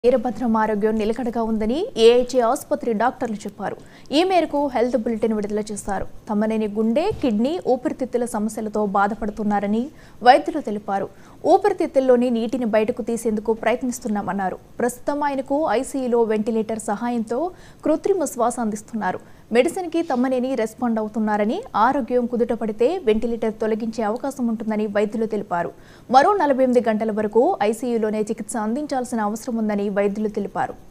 వీరభద్రం ఆరోగ్యం నిలకడగా ఉందని ఏఐజీ ఆసుపత్రి డాక్టర్లు చెప్పారు ఈ మేరకు హెల్త్ బులెటిన్ విడుదల చేశారు తమ్మనేని గుండె కిడ్నీ ఊపిరితిత్తుల సమస్యలతో బాధపడుతున్నారని వైద్యులు తెలిపారు ఊపిరితిత్తుల్లోని నీటిని బయటకు తీసేందుకు ప్రయత్నిస్తున్నామన్నారు ప్రస్తుతం ఆయనకు ఐసీయూలో వెంటిలేటర్ సహాయంతో కృత్రిమ శ్వాస అందిస్తున్నారు మెడిసిన్కి తమ్మనేని రెస్పాండ్ అవుతున్నారని ఆరోగ్యం కుదుటపడితే వెంటిలేటర్ తొలగించే అవకాశం ఉంటుందని వైద్యులు తెలిపారు మరో నలభై ఎనిమిది గంటల వరకు ఐసీయూలోనే చికిత్స అందించాల్సిన అవసరం ఉందని వైద్యులు తెలిపారు